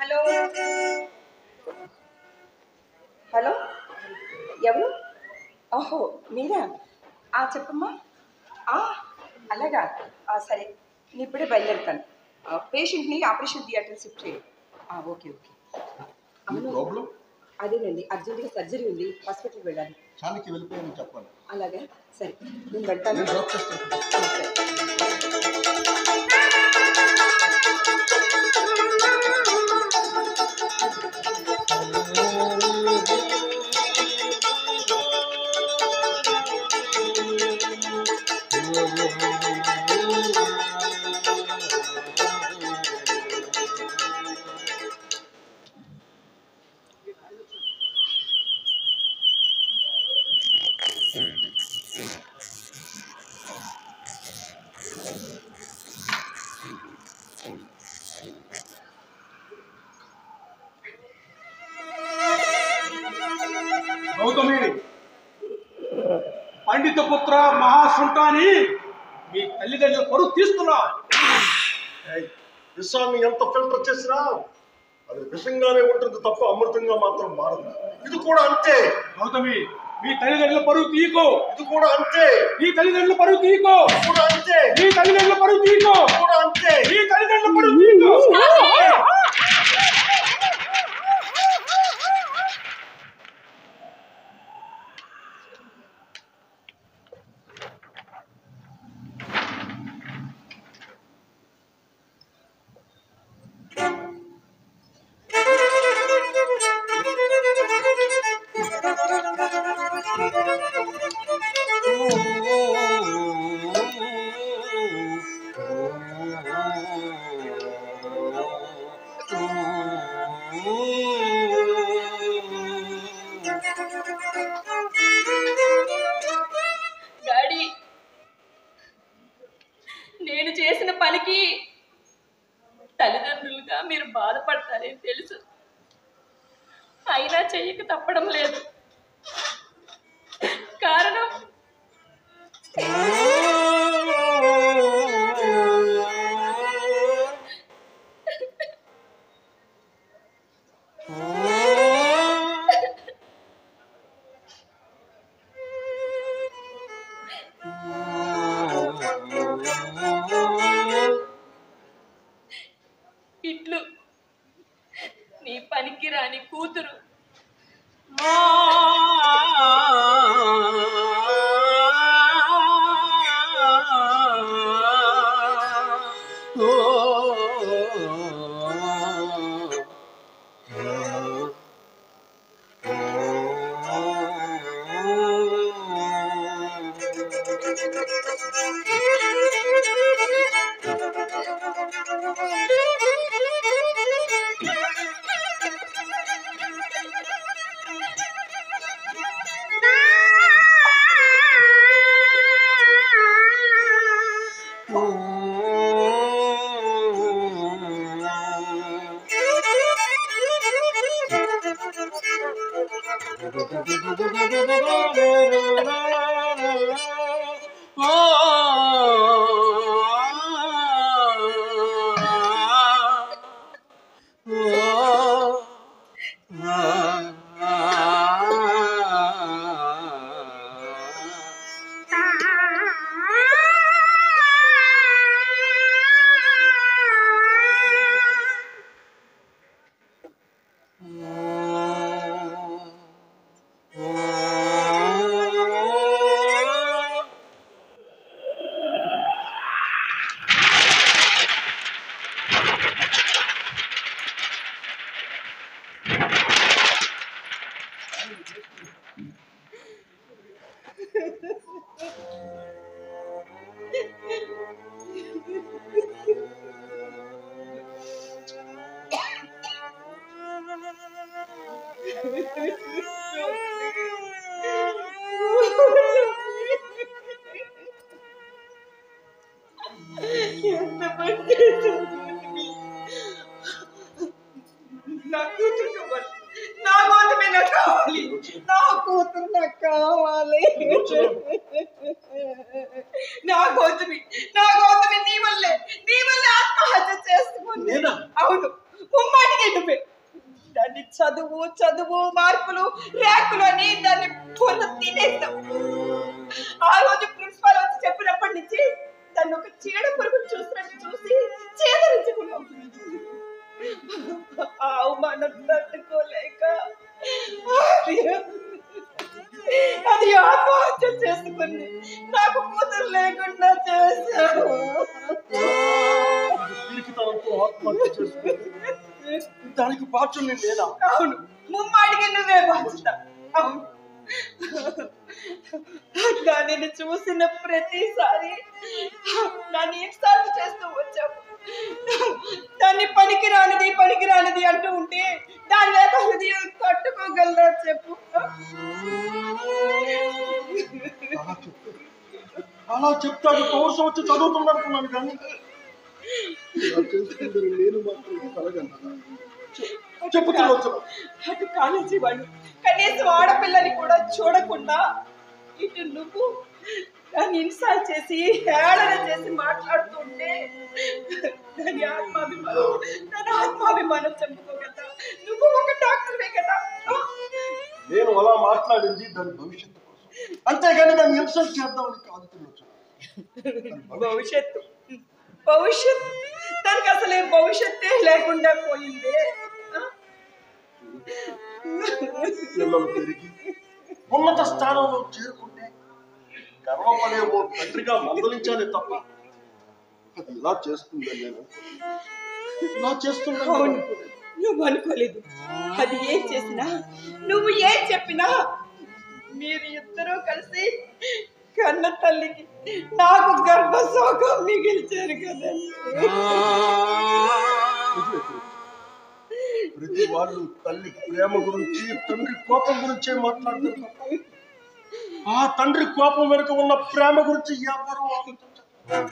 Hello hello ఎవరు ఓహో మీరా ఆ చెప్పమ్మా ఆ, అలాగా ఆ, సరే నేను ఇప్పుడే బయలుదేరుతాను ఆ, పేషెంట్ని ఆపరేషన్ థియేటర్ షిఫ్ట్ చేయండి ఆ, ఓకే ఓకే అవును ప్రాబ్లం అదేనండి అర్జెంటుగా సర్జరీ ఉంది హాస్పిటల్కి వెళ్ళాలి చానికి వెళ్ళిపోయాను చెప్పాలి అలాగా సరే నేను వెళ్తాను నేను డ్రాప్ చేస్తాను ఆ, సరే గౌతమి పండిత పుత్ర మహాసుంటాని మీ తల్లిదండ్రుల పరువు తీస్తున్నా ఏయ్, విషాన్ని ఎంత ఫిల్టర్ చేసినా అది విషంగానే ఉంటుంది తప్ప అమృతంగా మాత్రం మారదు ఇది కూడా అంతే గౌతమి మీ తల్లిదండ్రుల పరువు తీయకో ఇది కూడా అంతే మీ తల్లిదండ్రుల పరువు తీయకో ఇది కూడా అంతే మీ తల్లిదండ్రుల పరువు తీయకో ఇది కూడా అంతే మీ తల్లిదండ్రుల పరువు తీయకో డాడీ నేను చేసిన పనికి తల్లిదండ్రులుగా మీరు బాధపడతారని తెలుసు అయినా చెయ్యక తప్పడం లేదు కారణం ఇట్లు నీ పనికి రాని కూతురు ఎంత పని చేశావు నా కూతురు కావాలి నా గోతమే నాకు కావాలి నా కూతురు నాకు కావాలి నా గోతమి నా గోతమి నీ వల్లే నీ వల్లే ఆత్మహత్య చేసుకుంది నేనా? అవును ముమ్మాటికి నువ్వే దాన్ని చదువు చదువు మార్కులు ర్యాంకులు అని దాన్ని పొర తినేస్తాం ఆ రోజు ప్రిన్సిపాల్ వచ్చి చెప్పినప్పటి నుంచి దాన్ని ఒక చీడ పురుగు చూసినట్టు చూసి చేదరించుకున్నాం ఆ అవమానం తట్టుకోలేక అది ఆత్మహత్య చేసుకుంది నాకు కూతురు లేకుండా చేశాడు పిరికితనంతో ఆత్మహత్య చేసుకుంది దానికి బాధ్యుల్ని లేదా అవును ముమ్మాడికి నువ్వే బాధ్యత అవును దానిని చూసిన ప్రతిసారి నన్ను ఇన్స్టాల్ చేస్తూ వచ్చావు దాన్ని పనికిరానిది పనికిరానిది అంటూ ఉంటే దాని లేక హృదయం కట్టుకోగలరా చెప్పు అలా చెప్పు అలా చెప్తాడు కోర్సు వచ్చి చదువుతున్నట్టున్నాను కానీ ఇలా చేస్తుందని నేను మాత్రం కలగన్నా చెప్పు తినవచ్చు అటు కాలేజీ వాళ్ళు కనీసం ఆడపిల్లని కూడా చూడకుండా ఇటు నువ్వు దాన్ని ఇన్సాల్ చేసి హేళన చేసి మాట్లాడుతుంటే దాని ఆత్మాభిమానం దాని ఆత్మాభిమానం చెప్పుకోగలదా నువ్వు ఒక డాక్టర్వే కదా నేను అలా మాట్లాడింది దాని భవిష్యత్తు కోసం అంతేగాని దాన్ని ఇన్సల్ట్ చేద్దామని కాదు తినవచ్చు భవిష్యత్తు భవిష్యత్తు దానికి అసలే భవిష్యత్తే లేకుండా పోయిందే ఆ? పిల్లలు పెరిగి ఉన్నత స్థానంలో చేరుకుంటే గర్వపడే ఓ తండ్రిగా మందలించాలి తప్ప అది ఇలా చేస్తుందని నేను ఇలా చేస్తుందని అవును నేను అనుకోలేదు. నువ్వు అనుకోలేదు అది ఏం చేసినా నువ్వు ఏం చెప్పినా మీరు ఇద్దరూ కలిసి కన్న తల్లికి నాకు గర్భశోకం మిగిల్చారు కదండి ప్రతి వాళ్ళు తల్లి ప్రేమ గురించి తండ్రి కోపం గురించే మాట్లాడతారు తప్ప ఆ తండ్రి కోపం వెనుక ఉన్న ప్రేమ గురించి ఎవరు ఆలోచించరు.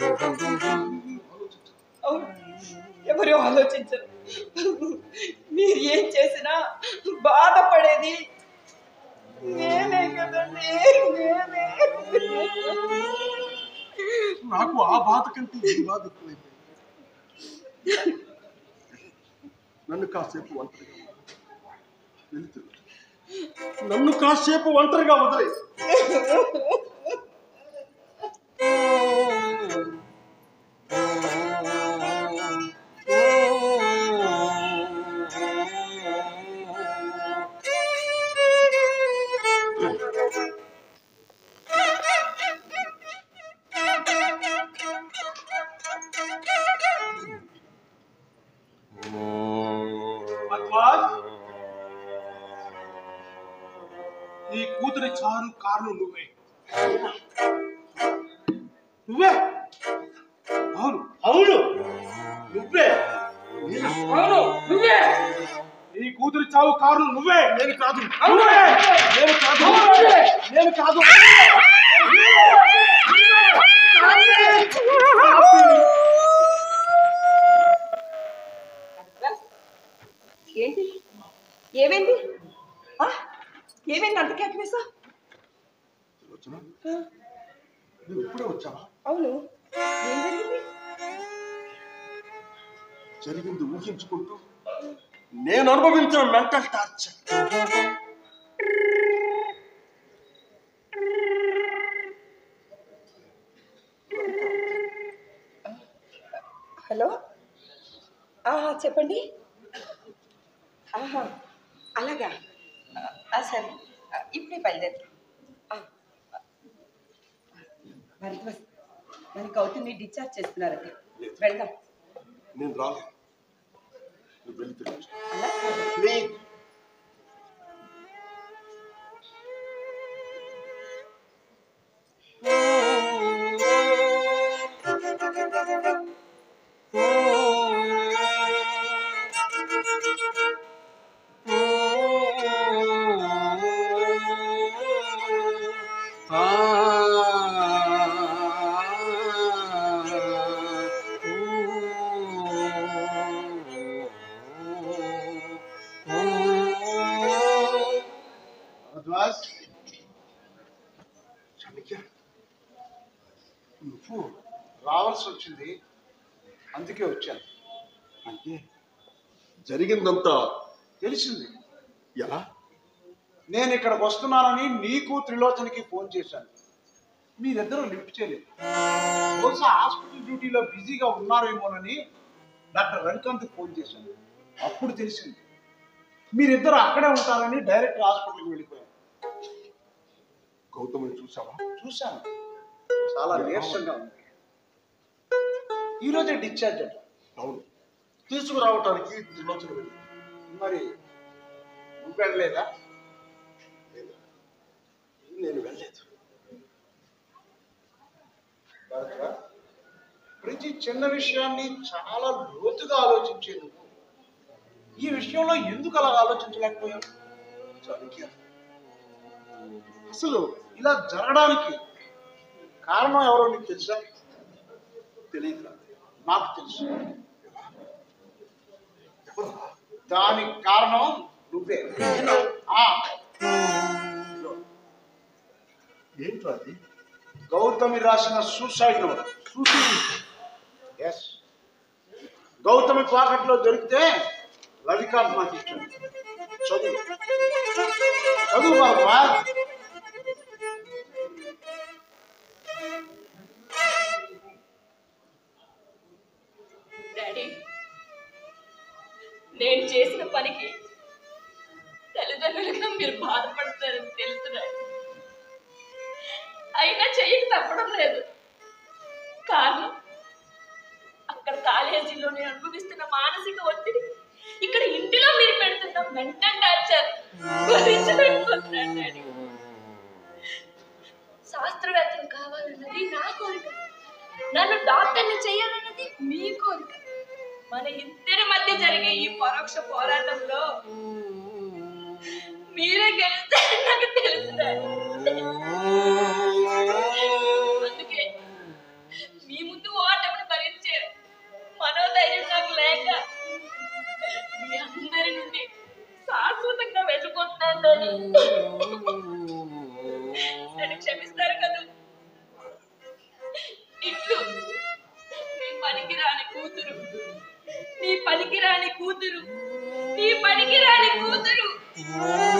అవును ఎవరు ఆలోచించరు మీరు ఏం చేసినా బాధపడేది నేనే కదండి నేనే నాకు ఆ బాధ కంటే ఈ బాధ ఎక్కువైపోయింది నన్ను కాసేపు ఒంటరిగా వెళుతు నన్ను కాసేపు ఒంటరిగా వదిలే భగవాన్ నీ కూతురి చారు కారణం నువ్వే నువ్వే అవును అవును నువ్వే అవును నువ్వే నీ కూతురి చావు కారణం నువ్వే నేను కాదు నువ్వే నేను కాదు నువ్వే. నేను కాదు ఏంటి ఏమైంది ఆ? ఏమైంది అంత కేక వేసా వచ్చినా నువ్వు ఇప్పుడే వచ్చావా అవును ఏం జరిగింది జరిగింది ఊహించుకుంటూ నేను అనుభవించిన మెంటల్ టార్చర్ హలో ఆహా చెప్పండి ఆహా అలాగా ఆ, ఆ, సరే ఆ, ఇప్పుడే బయలుదేరు భరద్వాజ్ మన గౌతమ్ని డిశ్చార్జ్ చేస్తున్నారట వెళ్దాం నేను రాలే నువ్వు వెళ్ళి తిరగచ్చు అలా కాదు. ప్లీజ్ భరద్వాజ్ చాణక్య నువ్వు రావాల్సి వచ్చింది అందుకే వచ్చాను అంటే జరిగిందంతా తెలిసింది ఎలా నేను ఇక్కడికి వస్తున్నానని నీకు త్రిలోచనకి ఫోన్ చేశాను మీరిద్దరూ లిఫ్ట్ చేయలేదు బహుశా హాస్పిటల్ డ్యూటీలో బిజీగా ఉన్నారేమోనని డాక్టర్ రవికాంత్ ఫోన్ చేశాను అప్పుడు తెలిసింది మీరిద్దరు అక్కడే ఉంటారని డైరెక్ట్ హాస్పిటల్కి వెళ్ళిపోయాను గౌతమిని చూసావా చూశాను చాలా నీరసంగా ఉంది ఈరోజే డిశ్చార్జ్ అట అవును తీసుకురావటానికి త్రిలోచన వెళ్ళి మరి నువ్వు వెళ్ళలేదా లేదా? నేను వెళ్ళలేదు భరత, ప్రతి చిన్న విషయాన్ని చాలా లోతుగా ఆలోచించే నువ్వు ఈ విషయంలో ఎందుకు అలా ఆలోచించలేకపోయావు చాణక్య అసలు ఇలా జరగడానికి కారణం ఎవరో నీకు తెలుసా తెలియదురా నాకు తెలుసు ఎవరా దానికి కారణం నువ్వే ఆ, ఏంట్రా అది గౌతమి రాసిన సూసైడ్ నోట్ ఎస్ గౌతమి పాకెట్లో దొరికితే రవికాంత్ నాకు ఇచ్చాడు చదువు చదువు బాబా డాడీ నేను చేసిన పనికి తల్లిదండ్రులుగా మీరు బాధపడతారని తెలుసు డాడీ అయినా చెయ్యక తప్పడం లేదు కారణం అక్కడ కాలేజీలో నేను అనుభవిస్తున్న మానసిక ఒత్తిడి ఇక్కడ ఇంటిలో మీరు పెడుతున్న మెంటల్ టార్చర్ భరించలేకపోతున్నాను డాడీ శాస్త్రవేత్తలు కావాలన్నది నా కోరిక నన్ను డాక్టర్ని చేయాలన్నది మీ కోరిక మన ఇద్దరి మధ్య జరిగే ఈ పరోక్ష పోరాటంలో మీరే గెలుస్తారని నాకు తెలుసు డాడీ. అందుకే మీ ముందు ఓటమిని భరించే మనోధైర్యం నాకు లేక మీ అందరి నుండి శాశ్వతంగా వెళ్ళిపోతున్నాను డాడీ. నన్ను క్షమిస్తారు కదా ఇట్లు నీ పనికిరాని కూతురు నీ పనికిరాని కూతురు నీ పనికిరాని కూతురు